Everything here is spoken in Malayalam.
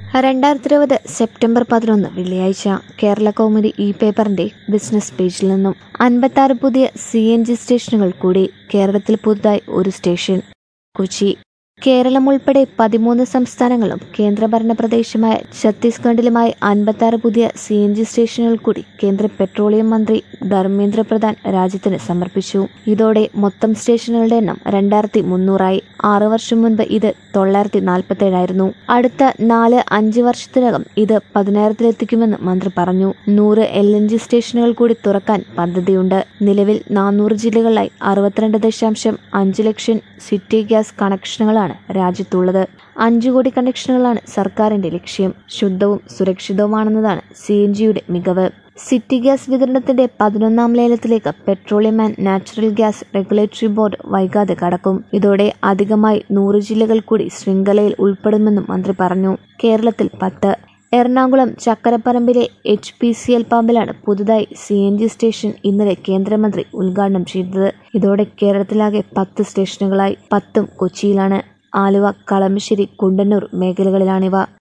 രണ്ടായിരത്തി ഇരുപത് സെപ്റ്റംബർ പതിനൊന്ന് വെള്ളിയാഴ്ച കേരള കൗമുദി ഇ പേപ്പറിന്റെ ബിസിനസ് പേജിൽ നിന്നും അൻപത്തി പുതിയ സി എൻ ജി സ്റ്റേഷനുകൾ കൂടി കേരളത്തിൽ പുതുതായി ഒരു സ്റ്റേഷൻ കൊച്ചി കേരളം ഉൾപ്പെടെ പതിമൂന്ന് സംസ്ഥാനങ്ങളും കേന്ദ്രഭരണ പ്രദേശമായ ഛത്തീസ്ഗഡിലുമായി അൻപത്തി ആറ് പുതിയ സി എൻ ജി സ്റ്റേഷനുകൾ കൂടി കേന്ദ്ര പെട്രോളിയം മന്ത്രി ധർമ്മേന്ദ്ര പ്രധാൻ രാജ്യത്തിന് സമർപ്പിച്ചു ഇതോടെ മൊത്തം സ്റ്റേഷനുകളുടെ എണ്ണം രണ്ടായിരത്തി മുന്നൂറായി ആറു വർഷം മുൻപ് ഇത് തൊള്ളായിരത്തി നാൽപ്പത്തേഴായിരുന്നു അടുത്ത നാല് അഞ്ച് വർഷത്തിനകം ഇത് പതിനായിരത്തിലെത്തിക്കുമെന്ന് മന്ത്രി പറഞ്ഞു നൂറ് എൽ എൻ ജി സ്റ്റേഷനുകൾ കൂടി തുറക്കാൻ പദ്ധതിയുണ്ട് നിലവിൽ നാനൂറ് ജില്ലകളിലായി അറുപത്തിരണ്ട് ദശാംശം അഞ്ച് ലക്ഷം സിറ്റി ഗ്യാസ് കണക്ഷനുകളാണ് രാജ്യത്തുള്ളത് അഞ്ചു കോടി കണക്ഷനുകളാണ് സർക്കാരിന്റെ ലക്ഷ്യം ശുദ്ധവും സുരക്ഷിതവുമാണെന്നതാണ് സി എൻ ജിയുടെ മികവ് സിറ്റി ഗ്യാസ് വിതരണത്തിന്റെ പതിനൊന്നാം ലേലത്തിലേക്ക് petroleum and natural gas regulatory board വൈകാതെ കടക്കും ഇതോടെ അധികമായി നൂറ് ജില്ലകൾ കൂടി ശൃംഖലയിൽ ഉൾപ്പെടുമെന്നും മന്ത്രി പറഞ്ഞു കേരളത്തിൽ പത്ത് എറണാകുളം ചക്കരപ്പറമ്പിലെ എച്ച് പി സി എൽ പമ്പിലാണ് പുതുതായി സി എൻ ജി സ്റ്റേഷൻ ഇന്നലെ കേന്ദ്രമന്ത്രി ഉദ്ഘാടനം ചെയ്തത് ഇതോടെ കേരളത്തിലാകെ പത്ത് സ്റ്റേഷനുകളായി പത്തും കൊച്ചിയിലാണ് ആലുവ കളമശ്ശേരി കുണ്ടന്നൂർ മേഖലകളിലാണിവ